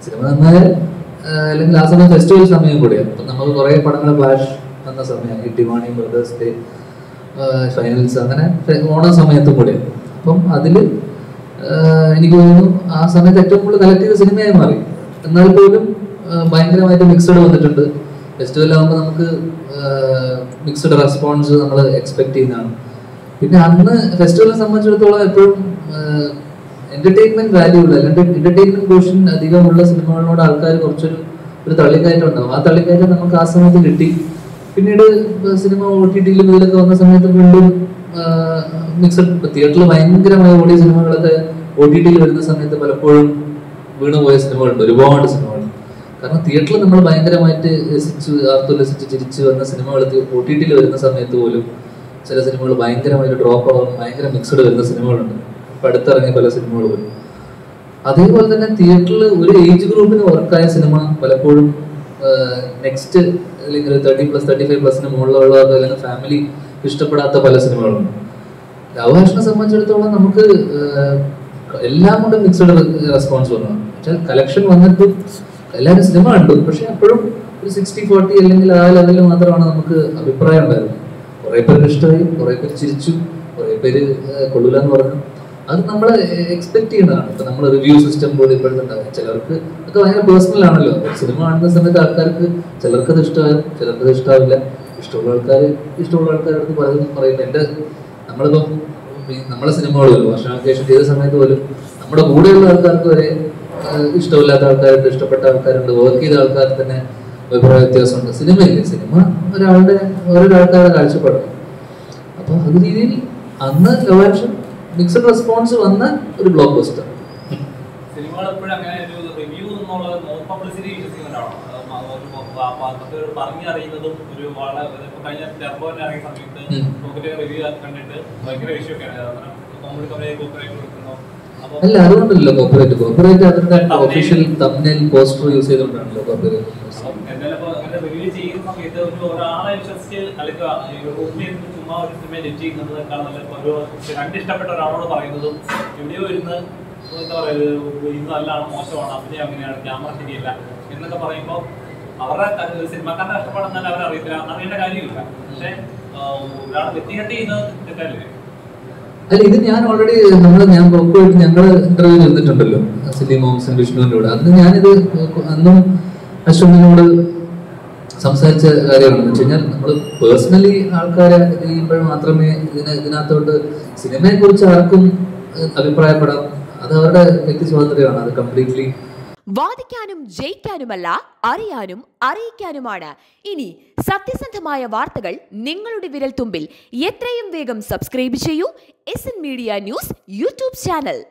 Cinema നന്നായാൽ ആഹ് അല്ലെങ്കിൽ ആ സമയം ഫെസ്റ്റിവൽ സമയം കൂടിയാണ് അപ്പം നമുക്ക് കുറേ പടങ്ങൾ ഫ്ലാഷ് വന്ന സമയമാണ് ഈ ഡിവാണി ബ്രദേഴ്സ് ഡേ ഫൈനൽസ് അങ്ങനെ ഫെ- ഓണ സമയത്തും കൂടിയാണ് അപ്പം അതിൽ എനിക്ക് തോന്നുന്നു ആ സമയത്ത് ഏറ്റവും കൂടുതൽ കളക്ട് ചെയ്ത സിനിമയായി മാറി എന്നാൽ പോലും ആഹ് ഭയങ്കരമായിട്ട് മിക്സഡ് വന്നിട്ടുണ്ട് ഫെസ്റ്റിവൽ ആകുമ്പോൾ നമുക്ക് മിക്സഡ് റെസ്പോൺസ് നമ്മൾ എക്സ്പെക്ട് ചെയ്യുന്നതാണ് പിന്നെ അന്ന് ഫെസ്റ്റിവലിനെ സംബന്ധിച്ചിടത്തോളം എപ്പോഴും എന്റർടൈൻമെന്റ് വാല്യൂ ഉള്ള അല്ലെങ്കിൽ എന്റർടൈൻമെന്റ് പോർഷൻ അധികമുള്ള സിനിമകളിനോട് ആൾക്കാർ കുറച്ചൊരു ഒരു തള്ളിക്കയറ്റം ഉണ്ടാവും ആ തള്ളിക്കയറ്റം നമുക്ക് ആ സമയത്ത് കിട്ടി പിന്നീട് സിനിമ ഒ ടി ടിയിലും ഇതിലൊക്കെ വന്ന സമയത്ത് വീണ്ടും മിക്സഡ് തിയേറ്ററിൽ ഭയങ്കരമായി ഓടിയ സിനിമകളൊക്കെ ഒ ടി ടിയിൽ വരുന്ന സമയത്ത് പലപ്പോഴും വീണുപോയ സിനിമകളുണ്ട് ഒരുപാട് സിനിമകൾ കാരണം തിയേറ്ററിൽ നമ്മൾ ഭയങ്കരമായിട്ട് രസിച്ച് ആർത്തുല്ലസിച്ച് ചിരിച്ച് വന്ന സിനിമകൾ ഒ ടി ടിയിൽ വരുന്ന സമയത്ത് പോലും ചില സിനിമകൾ ഭയങ്കരമായിട്ട് ഡ്രോപ്പ് ആവും ഭയങ്കര മിക്സഡ് വരുന്ന സിനിമകളുണ്ട് ഇപ്പൊ അടുത്തിറങ്ങിയ പല സിനിമകൾ പോലും അതേപോലെ തന്നെ തിയേറ്ററിൽ ഒരു ഏജ് ഗ്രൂപ്പിന് വർക്കായ സിനിമ പലപ്പോഴും നെക്സ്റ്റ് അല്ലെങ്കിൽ ഒരു തേർട്ടി പ്ലസ് തേർട്ടി ഫൈവ് പ്ലസിന് മുകളിലുള്ളവർക്ക് അല്ലെങ്കിൽ ഫാമിലി ഇഷ്ടപ്പെടാത്ത പല സിനിമകളുണ്ട് ലവാഷിനെ സംബന്ധിച്ചിടത്തോളം നമുക്ക് ആഹ്, എല്ലാം കൊണ്ടും മിക്സഡ് റെസ്പോൺസ് വന്നു പക്ഷേ കളക്ഷൻ വന്നിട്ട് എല്ലാവരും സിനിമ കണ്ടു പക്ഷെ അപ്പോഴും ഒരു സിക്സ്റ്റി ഫോർട്ടി അല്ലെങ്കിൽ ആ ലെവലിൽ മാത്രമാണ് നമുക്ക് അഭിപ്രായം ഉണ്ടായിരുന്നത് കുറെ പേർക്ക് ഇഷ്ടമായി കുറെ പേര് ചിരിച്ചു കുറെ പേര് ആഹ്, കൊള്ളൂല എന്ന് പറഞ്ഞു അത് നമ്മൾ എക്സ്പെക്ട് ചെയ്യുന്നതാണ് ഇപ്പൊ നമ്മൾ റിവ്യൂ സിസ്റ്റം പോലും ഇപ്പോഴത്തെ ഉണ്ടാകും ചിലർക്ക് ഒക്കെ ഭയങ്കര പേഴ്സണൽ ആണല്ലോ സിനിമ കാണുന്ന സമയത്ത് ആൾക്കാർക്ക് ചിലർക്ക് അത് ഇഷ്ടമാകും ചിലർക്ക് അത് ഇഷ്ടാവില്ല ഇഷ്ടമുള്ള ആൾക്കാർ ഇഷ്ടമുള്ള ആൾക്കാരുടെ അടുത്ത് പലതും പറയുന്നത് എൻ്റെ നമ്മളിപ്പം ഈ നമ്മളെ സിനിമകൾ പോലും വർഷാക്കേഷൻ ചെയ്ത സമയത്ത് പോലും നമ്മുടെ കൂടെയുള്ള ആൾക്കാർക്ക് വരെ ആഹ്, ഇഷ്ടമില്ലാത്ത ആൾക്കാരുണ്ട് ഇഷ്ടപ്പെട്ട ആൾക്കാരുണ്ട് വർക്ക് ചെയ്ത ആൾക്കാർ തന്നെ അഭിപ്രായ വ്യത്യാസമുണ്ട് സിനിമയില്ലേ സിനിമ ഒരാളുടെ ഓരോ ആൾക്കാരുടെ കാഴ്ചപ്പാടാണ് അപ്പൊ അത് രീതിയിൽ അന്ന് ലവാക്ഷൻ മിക്സഡ് റെസ്പോൺസ് വന്ന ഒരു ബ്ലോക്ക് ബസ്റ്റർ സിനിമകൾ എപ്പോഴും അങ്ങനെ ഒരു റിവ്യൂ എന്നുള്ളത് മോർ പബ്ലിസിറ്റി വിശ്വസിക്കുന്നവരാണോ അത് മ- ഒരു പ- പ- പ- നമുക്ക് ഒരു പറഞ്ഞറിയുന്നതും ഒരു വളരെ ഇപ്പൊ കഴിഞ്ഞ ടെർബോന്റെ ഇറങ്ങിയ സമയത്ത് ഉം. നമുക്കൊരു റിവ്യൂ കണ്ടിട്ട് ഭയങ്കര വിഷയം ഒക്കെയാണ് കോമഡി കമ്പനി കോപ്പറേറ്റ് കൊടുക്കുന്നു അപ്പൊ അല്ല അതുകൊണ്ടല്ലോ കോപ്പറേറ്റ് കോപ്പറേറ്റ് അവരുടെ ഒഫീഷ്യൽ തമ്മിൽ പോസ്റ്റർ യൂസ് ചെയ്തുകൊണ്ടാണല്ലോ കോപ്പറേറ്റ് അപ്പം എന്തായാലും ഇപ്പൊ അങ്ങനെ റിവ്യൂ ചെയ്യുന്ന സമയത്ത് ഒരു ഒരാളെ വിശ്വസിച്ച് അല്ലെങ്കിൽ റൂമിൽ ഇരുന്ന് ചുമ്മാ ഒരു സിനിമ ജഡ്ജ് ചെയ്യുന്നതിനേക്കാൾ നല്ല ഒരു രണ്ട് ഇഷ്ടപ്പെട്ട ഒരാളോട് പറയുന്നതും എവിടെയോ ഇരുന്ന് എന്താ പറയുക ഇത് നല്ലതാണ് മോശമാണ് അഭിനയം അങ്ങനെയാണ് ക്യാമറ ശരിയല്ല എന്നൊക്കെ പറയുമ്പോൾ അവരുടെ ക- സിനിമക്കാരുടെ കഷ്ടപ്പാടെന്നാൽ അവർ അറിയത്തില്ല അറിയേണ്ട കാര്യമില്ല പക്ഷെ ഒരാളെ വ്യക്തിഗത ചെയ്യുന്നത് തെറ്റല്ലേ അല്ല ഇത് ഞാൻ ഓൾറെഡി നമ്മൾ ഞാൻ പോയിട്ട് ഞങ്ങൾ ഇന്റർവ്യൂ ചെയ്തിട്ടുണ്ടല്ലോ സിലി മോംസൺ വിഷ്ണുവിന്റെ കൂടെ അന്ന് ഞാനിത് അന്നും അശ്വമിനോട് സംസാരിച്ച കാര്യമാണെന്ന് വെച്ച് കഴിഞ്ഞാൽ നമ്മൾ പേഴ്സണലി ആൾക്കാരെ ഇത് ചെയ്യുമ്പോൾ മാത്രമേ ഇതിനെ ഇതിനകത്തോട്ട് സിനിമയെ കുറിച്ച് ആർക്കും ഏഹ്, അഭിപ്രായപ്പെടാം അത് അവരുടെ വ്യക്തി സ്വാതന്ത്ര്യമാണ് അത് കംപ്ലീറ്റ്ലി വാദിക്കാനും ജയിക്കാനുമല്ല അറിയാനും അറിയിക്കാനുമാണ് ഇനി സത്യസന്ധമായ വാർത്തകൾ നിങ്ങളുടെ വിരൽ തുമ്പിൽ എത്രയും വേഗം സബ്സ്ക്രൈബ് ചെയ്യൂ S N media news YouTube channel